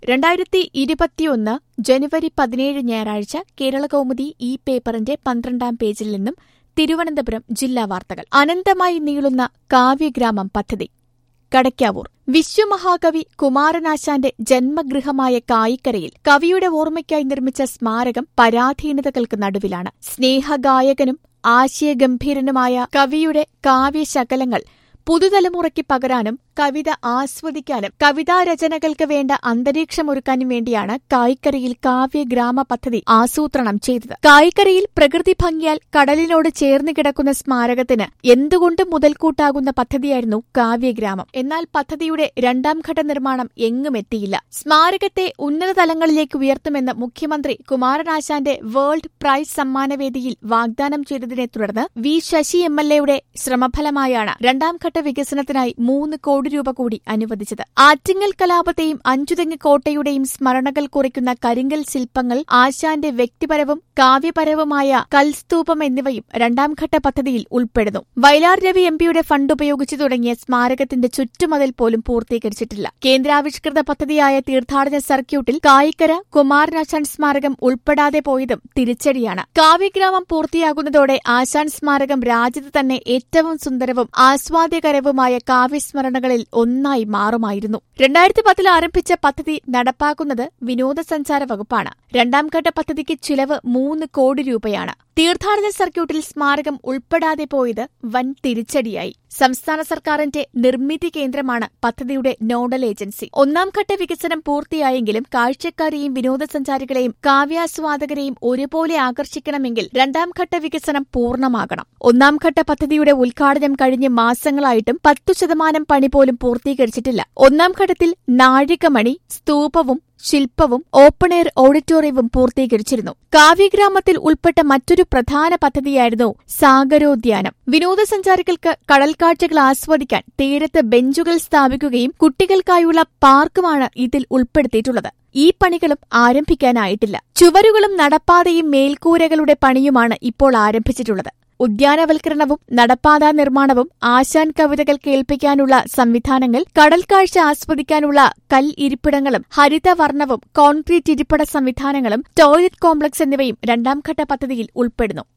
രണ്ടായിരത്തി ഇരുപത്തിയൊന്ന് ജനുവരി പതിനേഴ് ഞായറാഴ്ച കേരളകൗമുദി ഈ പേപ്പറിന്റെ പന്ത്രണ്ടാം പേജിൽ നിന്നും തിരുവനന്തപുരം ജില്ലാ വാർത്തകൾ അനന്തമായി നീളുന്ന കാവ്യഗ്രാമം പദ്ധതി കടയ്ക്കാവൂർ വിശ്വമഹാകവി കുമാരനാശാന്റെ ജന്മഗൃഹമായ കായിക്കരയിൽ കവിയുടെ ഓർമ്മയ്ക്കായി നിർമ്മിച്ച സ്മാരകം പരാധീനതകൾക്ക് നടുവിലാണ് സ്നേഹഗായകനും ആശയഗംഭീരനുമായ കവിയുടെ കാവ്യശകലങ്ങൾ പുതുതലമുറയ്ക്ക് പകരാനും കവിത ആസ്വദിക്കാനും കവിതാരചനകൾക്ക് വേണ്ട അന്തരീക്ഷമൊരുക്കാനും വേണ്ടിയാണ് കായിക്കരയിൽ കാവ്യഗ്രാമ പദ്ധതി ആസൂത്രണം ചെയ്തത് കായിക്കരയിൽ പ്രകൃതി ഭംഗിയാൽ കടലിനോട് ചേർന്ന് കിടക്കുന്ന സ്മാരകത്തിന് എന്തുകൊണ്ട് മുതൽക്കൂട്ടാകുന്ന പദ്ധതിയായിരുന്നു കാവ്യഗ്രാമം എന്നാൽ പദ്ധതിയുടെ രണ്ടാം ഘട്ട നിർമ്മാണം എങ്ങും എത്തിയില്ല സ്മാരകത്തെ ഉന്നത തലങ്ങളിലേക്ക് ഉയർത്തുമെന്ന് മുഖ്യമന്ത്രി കുമാരനാശാന്റെ വേൾഡ് പ്രൈസ് സമ്മാനവേദിയിൽ വാഗ്ദാനം ചെയ്തതിനെ തുടർന്ന് വി ശശി എം എൽ എയുടെ ശ്രമഫലമായാണ് രണ്ടാം ഘട്ട വികസനത്തിനായി മൂന്ന് കോടി രൂപ കൂടി അനുവദിച്ചത് ആറ്റിങ്ങൽ കലാപത്തെയും അഞ്ചുതെങ്ങ് കോട്ടയുടെയും സ്മരണകൾ കുറിക്കുന്ന കരിങ്കൽ ശില്പങ്ങൾ ആശാന്റെ വ്യക്തിപരവും കാവ്യപരവുമായ കൽസ്തൂപം എന്നിവയും രണ്ടാം ഘട്ട പദ്ധതിയിൽ ഉൾപ്പെടുന്നു വയലാർ രവി എംപിയുടെ ഫണ്ട് ഉപയോഗിച്ചു തുടങ്ങിയ സ്മാരകത്തിന്റെ ചുറ്റുമതിൽ പോലും പൂർത്തീകരിച്ചിട്ടില്ല കേന്ദ്രാവിഷ്കൃത പദ്ധതിയായ തീർത്ഥാടന സർക്യൂട്ടിൽ കായിക്കര കുമാരനാശാൻ സ്മാരകം ഉൾപ്പെടാതെ പോയതും തിരിച്ചടിയാണ് കാവ്യഗ്രാമം പൂർത്തിയാകുന്നതോടെ ആശാൻ സ്മാരകം രാജ്യത്ത് തന്നെ ഏറ്റവും സുന്ദരവും ആസ്വാദ്യകരവുമായ കാവ്യസ്മരണകളിൽ ഒന്നായി മാറുമായിരുന്നു രണ്ടായിരത്തി പത്തിൽ ആരംഭിച്ച പദ്ധതി നടപ്പാക്കുന്നത് വിനോദസഞ്ചാര വകുപ്പാണ് രണ്ടാം ഘട്ട പദ്ധതിക്ക് ചിലവ് മൂന്ന് കോടി രൂപയാണ് തീർത്ഥാടന സർക്യൂട്ടിൽ സ്മാരകം ഉൾപ്പെടാതെ പോയത് വൻ തിരിച്ചടിയായി സംസ്ഥാന സർക്കാരിന്റെ നിർമ്മിതി കേന്ദ്രമാണ് പദ്ധതിയുടെ നോഡൽ ഏജൻസി ഒന്നാം ഘട്ട വികസനം പൂർത്തിയായെങ്കിലും കാഴ്ചക്കാരെയും വിനോദസഞ്ചാരികളെയും കാവ്യാസ്വാദകരെയും ഒരുപോലെ ആകർഷിക്കണമെങ്കിൽ രണ്ടാം ഘട്ട വികസനം പൂർണ്ണമാകണം ഒന്നാം ഘട്ട പദ്ധതിയുടെ ഉദ്ഘാടനം കഴിഞ്ഞ് മാസങ്ങളായിട്ടും പത്തു ശതമാനം പണി പോലും പൂർത്തീകരിച്ചിട്ടില്ല ഒന്നാം ഘട്ടത്തിൽ നാഴികമണി സ്തൂപവും ശില്പവും ഓപ്പൺ എയർ ഓഡിറ്റോറിയവും പൂർത്തീകരിച്ചിരുന്നു കാവ്യഗ്രാമത്തിൽ ഉൾപ്പെട്ട മറ്റൊരു പ്രധാന പദ്ധതിയായിരുന്നു സാഗരോദ്യാനം വിനോദസഞ്ചാരികൾക്ക് കടൽക്കാഴ്ചകൾ ആസ്വദിക്കാൻ തീരത്ത് ബെഞ്ചുകൾ സ്ഥാപിക്കുകയും കുട്ടികൾക്കായുള്ള പാർക്കുമാണ് ഇതിൽ ഉൾപ്പെടുത്തിയിട്ടുള്ളത് ഈ പണികളും ആരംഭിക്കാനായിട്ടില്ല ചുവരുകളും നടപ്പാതയും മേൽക്കൂരകളുടെ പണിയുമാണ് ഇപ്പോൾ ആരംഭിച്ചിട്ടുള്ളത് ഉദ്യാനവൽക്കരണവും നടപ്പാതാ നിർമ്മാണവും ആശാൻ കവിതകൾ കേൾപ്പിക്കാനുള്ള സംവിധാനങ്ങൾ കടൽക്കാഴ്ച ആസ്വദിക്കാനുള്ള കൽ ഇരിപ്പിടങ്ങളും ഹരിതവർണ്ണവും കോൺക്രീറ്റ് ഇരിപ്പിട സംവിധാനങ്ങളും ടോയ്ലറ്റ് കോംപ്ലക്സ് എന്നിവയും രണ്ടാം ഘട്ട പദ്ധതിയിൽ ഉൾപ്പെടുന്നു